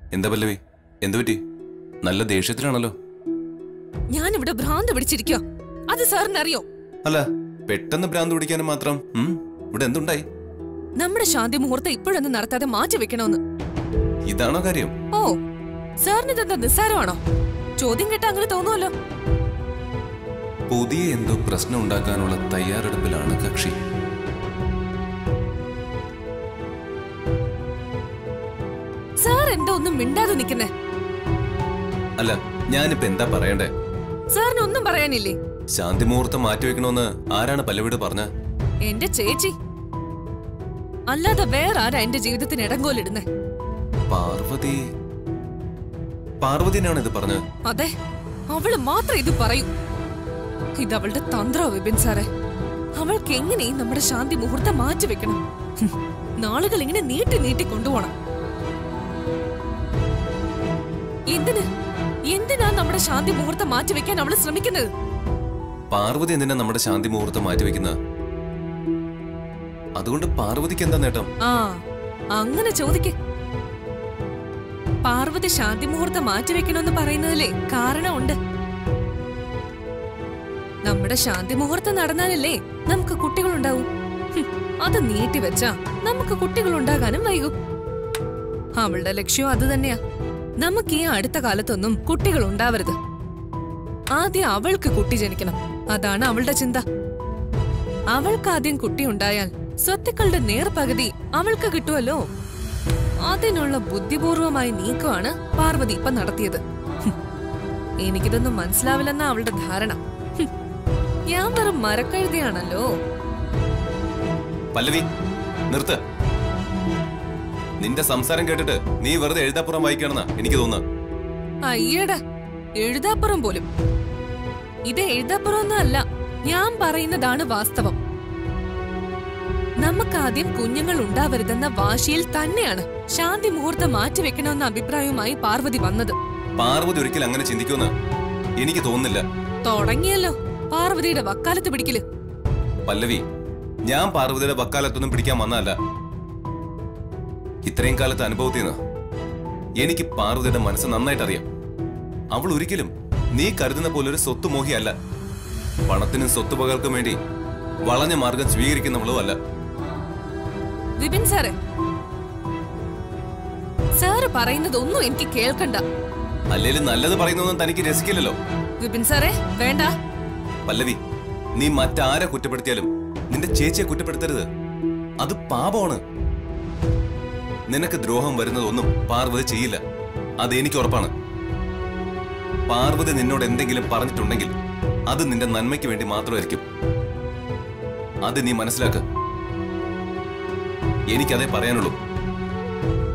എന്താ പല്ലവി എന്തു പറ്റി നല്ല ദേഷ്യത്തിലാണല്ലോ ഞാൻ ഇവിടെ ഭ്രാന്ത് പിടിച്ചിരിക്കുക അത് സാറിന് അറിയോ അല്ല പെട്ടെന്ന് ഭ്രാന്ത് പിടിക്കാനും മാത്രം ഉം, ഇവിടെ എന്തുണ്ടായി നമ്മുടെ ശാന്തി മുഹൂർത്തം ഇപ്പോഴൊന്നും നടത്താതെ മാറ്റി വെക്കണമെന്ന് ഇതാണോ കാര്യം ഓ സാറിന് ഇതെന്താ നിസ്സാരമാണോ ചോദ്യം കേട്ട അങ്ങനെ തോന്നുമല്ലോ പുതിയ എന്തോ പ്രശ്നം ഉണ്ടാക്കാനുള്ള തയ്യാറെടുപ്പിലാണ് കക്ഷി സാർ എന്താ ഒന്നും മിണ്ടാതെ നിൽക്കുന്നേ അല്ല ഞാനിപ്പോ എന്താ പറയണ്ടേ സാറിന് ഒന്നും പറയാനില്ലേ ശാന്തി മുഹൂർത്തം മാറ്റിവെക്കണമെന്ന് ആരാണ് പല്ലവിയോട് പറഞ്ഞ എന്റെ ചേച്ചി അല്ലാതെ വേറെ ആരാ എന്റെ ജീവിതത്തിന് ഇടങ്കോലിടുന്നേ പാർവതി പാർവതിനാണ് ഇത് പറഞ്ഞത് അതെ അവള് മാത്രം ഇത് പറയൂ ഇത് അവളുടെ തന്ത്ര വിപിൻ സാറേ അവൾക്ക് എങ്ങനെയും നമ്മുടെ ശാന്തി മുഹൂർത്തം മാറ്റി വെക്കണം ഹും, നാളുകൾ ഇങ്ങനെ നീട്ടി നീട്ടി കൊണ്ടുപോണം എന്തിന് എന്തിനാ നമ്മുടെ ശാന്തി മുഹൂർത്തം മാറ്റി വെക്കാൻ അവള് ശ്രമിക്കുന്നത് പാർവതി എന്തിനാ നമ്മുടെ ശാന്തി മുഹൂർത്തം മാറ്റിവെക്കുന്നത് അതുകൊണ്ട് പാർവതിക്ക് എന്താ നേട്ടം ആ അങ്ങനെ ചോദിക്ക് പാർവതി ശാന്തി മുഹൂർത്തം മാറ്റിവെക്കണമെന്ന് പറയുന്നതിലേ കാരണമുണ്ട് നമ്മുടെ ശാന്തി മുഹൂർത്തം നടന്നാലല്ലേ നമുക്ക് കുട്ടികളുണ്ടാവും ഹും, അത് നീട്ടിവെച്ചാ നമുക്ക് കുട്ടികൾ ഉണ്ടാകാനും വൈകും അവളുടെ ലക്ഷ്യം അത് തന്നെയാ നമുക്ക് ഈ അടുത്ത കാലത്തൊന്നും കുട്ടികൾ ഉണ്ടാവരുത് ആദ്യം അവൾക്ക് കുട്ടി ജനിക്കണം അതാണ് അവളുടെ ചിന്ത അവൾക്ക് ആദ്യം കുട്ടി ഉണ്ടായാൽ സ്വത്തുക്കളുടെ നേർപകുതി അവൾക്ക് കിട്ടുമല്ലോ അതിനുള്ള ബുദ്ധിപൂർവമായ നീക്കമാണ് പാർവതി ഇപ്പൊ നടത്തിയത് ഹും. എനിക്കിതൊന്നും മനസ്സിലാവില്ലെന്ന അവളുടെ ധാരണ ഹും. ഞാൻ വെറും മരക്കഴുതിയാണല്ലോ പല്ലവി നിർത്ത് നിന്റെ സംസാരം കേട്ടിട്ട് നീ വെറുതെ എഴുതാപ്പുറം വായിക്കണമെന്നാ എനിക്ക് തോന്നുന്നത് അയ്യടാ എഴുതാപ്പുറം പോലും ഇത് എഴുതാപ്പുറം ഒന്നും അല്ല ഞാൻ പറയുന്നതാണ് വാസ്തവം നമുക്കാദ്യം കുഞ്ഞുങ്ങൾ ഉണ്ടാവരുതെന്ന വാശിയിൽ തന്നെയാണ് ശാന്തി മുഹൂർത്തം മാറ്റിവെക്കണമെന്ന അഭിപ്രായവുമായി പാർവതി വന്നത് പാർവതി ഒരിക്കലും അങ്ങനെ ചിന്തിക്കുമെന്ന് എനിക്ക് തോന്നുന്നില്ല തുടങ്ങിയല്ലോ പാർവതിയുടെ വക്കാലത്ത് പിടിക്കല് പല്ലവി ഞാൻ പാർവതിയുടെ വക്കാലത്തൊന്നും പിടിക്കാൻ വന്നതല്ല ഇത്രയും കാലത്തെ അനുഭവത്തിൽ നിന്ന് എനിക്ക് പാർവതിയുടെ മനസ്സ് നന്നായിട്ട് അറിയാം അവൾ ഒരിക്കലും നീ കരുതുന്ന പോലെ ഒരു സ്വത്ത് മോഹിയല്ല പണത്തിനും സ്വത്തുപകൾക്കും വേണ്ടി വളഞ്ഞ മാർഗം സ്വീകരിക്കുന്നവളും അല്ല വിപിൻ സാറേ സാറ് പറയുന്നതൊന്നും എനിക്ക് കേൾക്കണ്ട അല്ലേലും നല്ലത് പറയുന്നതൊന്നും തനിക്ക് രസിക്കില്ലല്ലോ വിപിൻ സാറേ വേണ്ട പല്ലവി നീ മറ്റാരെ കുറ്റപ്പെടുത്തിയാലും നിന്റെ ചേച്ചിയെ കുറ്റപ്പെടുത്തരുത് അത് പാപമാണ് നിനക്ക് ദ്രോഹം വരുന്നതൊന്നും പാർവതി ചെയ്യില്ല അത് എനിക്ക് ഉറപ്പാണ് പാർവതി നിന്നോട് എന്തെങ്കിലും പറഞ്ഞിട്ടുണ്ടെങ്കിൽ അത് നിന്റെ നന്മയ്ക്ക് വേണ്ടി മാത്രമായിരിക്കും അത് നീ മനസ്സിലാക്ക എനിക്കതേ പറയാനുള്ളൂ